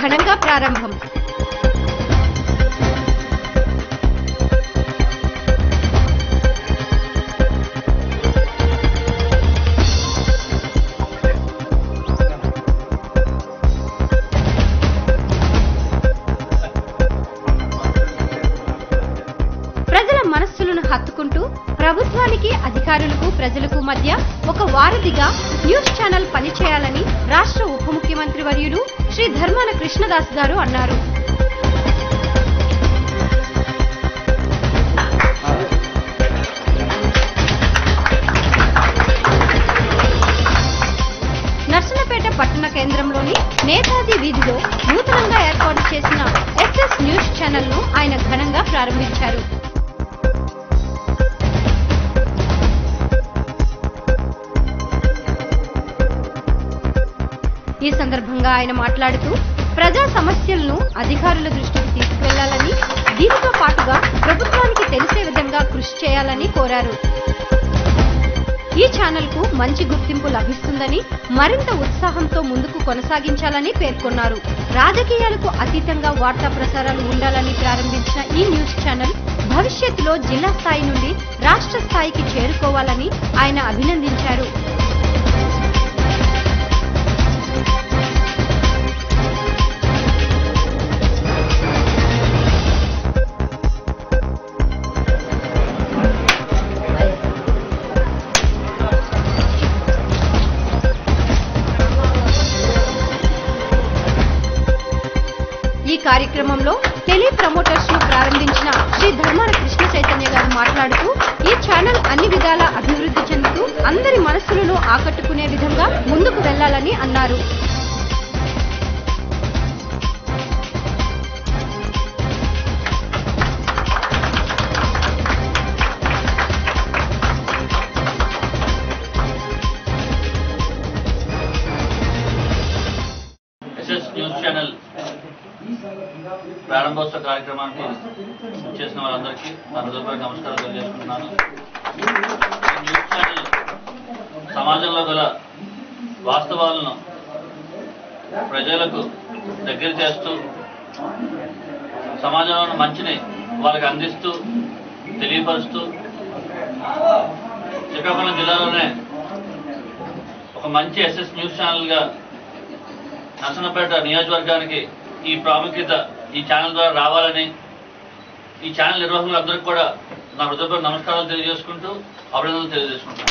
ఘనంగా ప్రారంభం ప్రజల మనస్సులను హత్తుకుంటూ ప్రభుత్వానికి అధికారులకు ప్రజలకు మధ్య ఒక వారధిగా న్యూస్ ఛానల్ పనిచేయాలని రాష్ట్ర ఉప ముఖ్యమంత్రి వర్యులు శ్రీ ధర్మాన కృష్ణదాస్ గారు అన్నారు నర్సనపేట పట్టణ కేంద్రంలోని నేతాజీ వీధిలో నూతనంగా ఏర్పాటు చేసిన ఎస్ఎస్ న్యూస్ ఛానల్ ను ఆయన ఘనంగా ప్రారంభించారు ఈ సందర్భంగా ఆయన మాట్లాడుతూ ప్రజా సమస్యలను అధికారుల దృష్టికి తీసుకువెళ్లాలని దీనితో పాటుగా ప్రభుత్వానికి తెలిసే విధంగా కృషి చేయాలని కోరారు ఈ ఛానల్ కు మంచి గుర్తింపు లభిస్తుందని మరింత ఉత్సాహంతో ముందుకు కొనసాగించాలని పేర్కొన్నారు రాజకీయాలకు అతీతంగా వార్తా ప్రసారాలు ఉండాలని ప్రారంభించిన ఈ న్యూస్ ఛానల్ భవిష్యత్తులో జిల్లా స్థాయి నుండి రాష్ట్ర స్థాయికి చేరుకోవాలని ఆయన అభినందించారు ఈ కార్యక్రమంలో టెలి ప్రమోటర్స్ ను ప్రారంభించిన శ్రీ ధర్మాన కృష్ణ చైతన్య గారు మాట్లాడుతూ ఈ ఛానల్ అన్ని విధాల అభివృద్ధి చెందుతూ అందరి మనస్సులను ఆకట్టుకునే విధంగా ముందుకు వెళ్లాలని అన్నారు ఎస్ఎస్ న్యూస్ ఛానల్ ప్రారంభోత్సవ కార్యక్రమానికి చేసిన వారందరికీ నా హృదయపూర్వక నమస్కారాలు తెలియజేసుకుంటున్నాను ఈ న్యూస్ ఛానల్ సమాజంలో గల వాస్తవాలను ప్రజలకు దగ్గర చేస్తూ సమాజంలో ఉన్న మంచిని వాళ్ళకి అందిస్తూ తెలియపరుస్తూ శ్రీకాకుళం జిల్లాలోనే ఒక మంచి ఎస్ఎస్ న్యూస్ ఛానల్గా నర్సనపేట నియోజకవర్గానికి ఈ ప్రాముఖ్యత ఈ ఛానల్ ద్వారా రావాలని ఈ ఛానల్ నిర్వాహకులందరికీ కూడా నా హృదయపూర్వక నమస్కారాలు తెలియజేసుకుంటూ అభినందనలు తెలియజేసుకుంటాను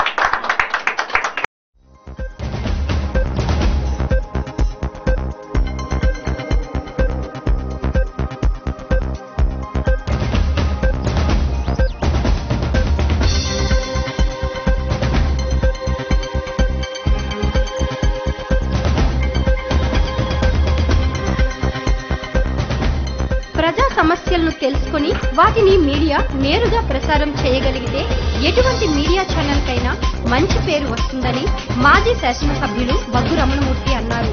ప్రజా సమస్యలను తెలుసుకొని వాటిని మీడియా నేరుగా ప్రసారం చేయగలిగితే ఎటువంటి మీడియా ఛానల్ కైనా మంచి పేరు వస్తుందని మాజీ శాసనసభ్యులు బగ్గు రమణమూర్తి అన్నారు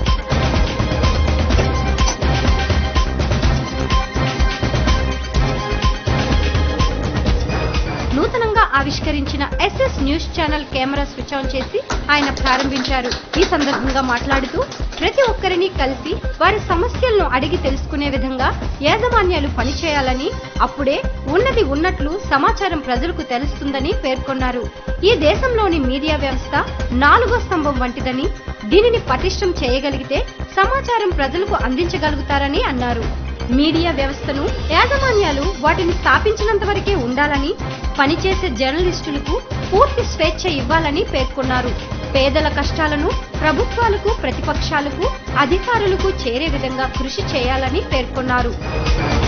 నూతనంగా ఆవిష్కరించిన SS news channel camera switch on చేసి ఆయన ప్రారంభించారు ఈ సందర్భంగా మాట్లాడుతూ ప్రతి ఒక్కరిని కలిసి వారి సమస్యలను అడిగి తెలుసుకునే విధంగా యాజమాన్యాలు పనిచేయాలని అప్పుడే ఉన్నది ఉన్నట్లు సమాచారం ప్రజలకు తెలుస్తుందని పేర్కొన్నారు ఈ దేశంలోని మీడియా వ్యవస్థ నాలుగో స్తంభం వంటిదని దీనిని పటిష్టం చేయగలిగితే సమాచారం ప్రజలకు అందించగలుగుతారని అన్నారు మీడియా వ్యవస్థను యాజమాన్యాలు వాటిని స్థాపించినంత వరకే ఉండాలని పనిచేసే జర్నలిస్టులకు పూర్తి స్వేచ్ఛ ఇవ్వాలని పేర్కొన్నారు పేదల కష్టాలను ప్రభుత్వాలకు ప్రతిపక్షాలకు అధికారులకు చేరే విధంగా కృషి చేయాలని పేర్కొన్నారు